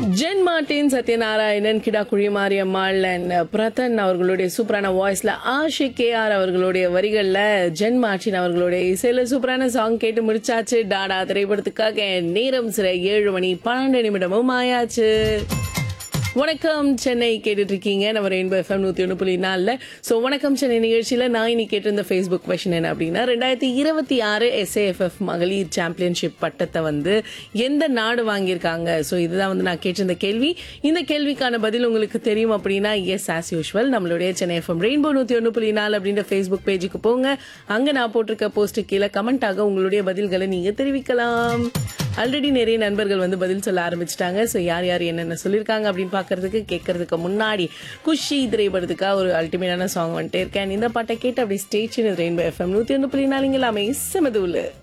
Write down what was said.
gen Martin Sathyanarayanan Kidakkuzhi Mariyammal and Pradhan அவர்களுடைய சூப்பரான வாய்ஸ்ல ஆஷி கே ஆர் அவர்களுடைய வரிகள்ல ஜென் மார்டின் அவர்களுடைய இசையில சூப்பரான சாங் கேட்டு முடிச்சாச்சு டாடா திரைப்படத்துக்காக நேரம் சிற ஏழு மணி பன்னெண்டு நிமிடமும் ஆயாச்சு வணக்கம் சென்னை கேட்டுட்டு இருக்கீங்க நம்ம ரெயின்போ எஃப்எம் நூத்தி ஒன்று புள்ளி நாலில் ஸோ வணக்கம் சென்னை நிகழ்ச்சியில நான் இன்னைக்கு கேட்டிருந்த ஃபேஸ்புக் கொஷின் என்ன அப்படின்னா ரெண்டாயிரத்தி இருபத்தி ஆறு எஸ்ஏஎஃப்எஃப் மகளிர் சாம்பியன்ஷிப் பட்டத்தை வந்து எந்த நாடு வாங்கியிருக்காங்க ஸோ இதுதான் வந்து நான் கேட்டிருந்த கேள்வி இந்த கேள்விக்கான பதில் உங்களுக்கு தெரியும் அப்படின்னா எஸ் ஆஸ் யூஷுவல் நம்மளுடைய சென்னை எஃப்எம் ரெயின்போ நூத்தி ஒன்று புள்ளி நாலு அப்படின்ற ஃபேஸ்புக் பேஜுக்கு போங்க அங்க நான் போட்டிருக்க போஸ்ட் கீழே கமெண்டாக உங்களுடைய பதில்களை நீங்க தெரிவிக்கலாம் ஆல்ரெடி நிறைய நண்பர்கள் வந்து பதில் சொல்ல ஆரம்பிச்சிட்டாங்க ஸோ யார் யார் என்னென்ன சொல்லியிருக்காங்க அப்படின்னு பார்க்கறதுக்கு கேட்கறதுக்கு முன்னாடி குஷி திரைப்படத்துக்காக ஒரு அல்டிமேட்டான சாங் வந்துட்டே இருக்கேன் இந்த பாட்டை கேட்டு அப்படியே ஸ்டேஷன் ரெயின்போ எஃப்எம் நூற்றி ஒன்று புள்ளி நாலுங்க எல்லாமே செமதூலு